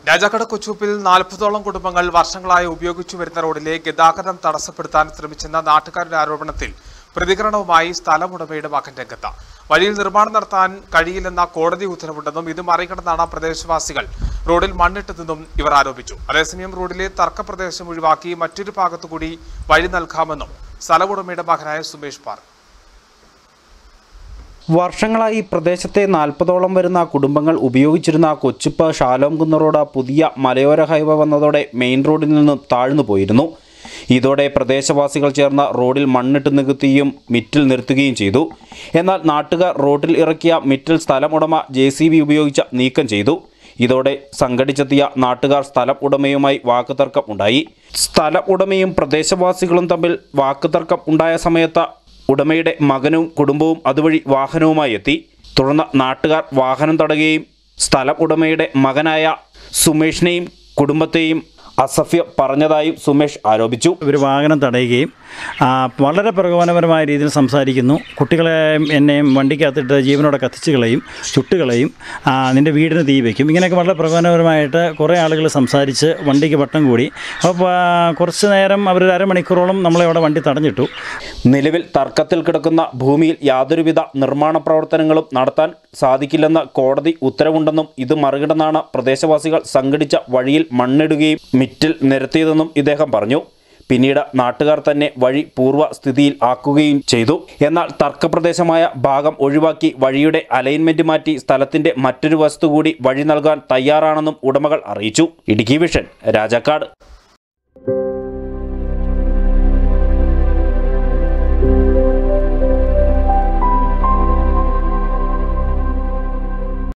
രാജാക്കട കൊച്ചൂപ്പിൽ നാൽപ്പതോളം കുടുംബങ്ങൾ വർഷങ്ങളായി ഉപയോഗിച്ചു വരുന്ന റോഡിലെ ഗതാഗതം തടസ്സപ്പെടുത്താൻ ശ്രമിച്ചെന്ന നാട്ടുകാരുടെ ആരോപണത്തിൽ പ്രതികരണവുമായി സ്ഥലമുടമയുടെ മകൻ രംഗത്ത് വഴിയിൽ നിർമ്മാണം നടത്താൻ കഴിയില്ലെന്ന കോടതി ഉത്തരവുണ്ടെന്നും ഇത് മറികടന്നാണ് പ്രദേശവാസികൾ റോഡിൽ മണ്ണിട്ടതെന്നും ഇവർ ആരോപിച്ചു അതേസമയം റോഡിലെ തർക്കപ്രദേശം ഒഴിവാക്കി മറ്റൊരു ഭാഗത്തുകൂടി വഴി നൽകാമെന്നും സ്ഥലമുടമയുടെ മകനായ സുമേഷ് പറഞ്ഞു വർഷങ്ങളായി പ്രദേശത്തെ നാൽപ്പതോളം വരുന്ന കുടുംബങ്ങൾ ഉപയോഗിച്ചിരുന്ന കൊച്ചുപ്പ് ഷാലോംകുന്ന് റോഡ് പുതിയ മലയോര ഹൈവേ വന്നതോടെ മെയിൻ റോഡിൽ നിന്നും താഴ്ന്നു പോയിരുന്നു ഇതോടെ പ്രദേശവാസികൾ ചേർന്ന് റോഡിൽ മണ്ണിട്ട് നികത്തുകയും മിറ്റിൽ നിർത്തുകയും ചെയ്തു എന്നാൽ നാട്ടുകാർ റോഡിൽ ഇറക്കിയ മിറ്റിൽ സ്ഥലമുടമ ജെ സി ബി ഉപയോഗിച്ച് നീക്കം ചെയ്തു ഇതോടെ സംഘടിച്ചെത്തിയ നാട്ടുകാർ സ്ഥലം ഉടമയുമായി വാക്കുതർക്കം ഉണ്ടായി സ്ഥലം ഉടമയും പ്രദേശവാസികളും തമ്മിൽ വാക്കുതർക്കം ഉണ്ടായ സമയത്ത് ഉടമയുടെ മകനും കുടുംബവും അതുവഴി വാഹനവുമായി എത്തി തുടർന്ന് നാട്ടുകാർ വാഹനം തടയുകയും സ്ഥലം ഉടമയുടെ മകനായ സുമേഷിനെയും കുടുംബത്തെയും അസഫ്യ പറഞ്ഞതായും സുമേഷ് ആരോപിച്ചു ഒരു വാഹനം തടയുകയും ആ, വളരെ പ്രകോപനപരമായ രീതിയിൽ സംസാരിക്കുന്നു കുട്ടികളെ എന്നെയും വണ്ടിക്കകത്തിട്ട് ജീവനോടെ കത്തിച്ച് കളയും ചുട്ടുകളയും ആ, നിൻ്റെ വീടിന് തീ വയ്ക്കും ഇങ്ങനെയൊക്കെ വളരെ പ്രകോപനപരമായിട്ട് കുറേ ആളുകൾ സംസാരിച്ച് വണ്ടിക്ക് വട്ടം കൂടി അപ്പോൾ ആ, കുറച്ച് നേരം അവരൊരു അരമണിക്കൂറോളം നമ്മളെ അവിടെ വണ്ടി തടഞ്ഞിട്ടു നിലവിൽ തർക്കത്തിൽ കിടക്കുന്ന ഭൂമിയിൽ യാതൊരുവിധ നിർമ്മാണ പ്രവർത്തനങ്ങളും നടത്താൻ സാധിക്കില്ലെന്ന് കോടതി ഉത്തരവുണ്ടെന്നും ഇത് മറികടന്നാണ് പ്രദേശവാസികൾ സംഘടിച്ച വഴിയിൽ മണ്ണിടുകയും മിറ്റിൽ നിരത്തിയതെന്നും ഇദ്ദേഹം പറഞ്ഞു പിന്നീട് നാട്ടുകാർ തന്നെ വഴി പൂർവ്വ സ്ഥിതിയിൽ ആക്കുകയും ചെയ്തു എന്നാൽ തർക്കപ്രദേശമായ ഭാഗം ഒഴിവാക്കി വഴിയുടെ അലൈൻമെന്റ് മാറ്റി സ്ഥലത്തിന്റെ മറ്റൊരു വസ്തു കൂടി വഴി നൽകാൻ തയ്യാറാണെന്നും ഉടമകൾ അറിയിച്ചു ഇടുക്കി വിഷൻ രാജാക്കാട്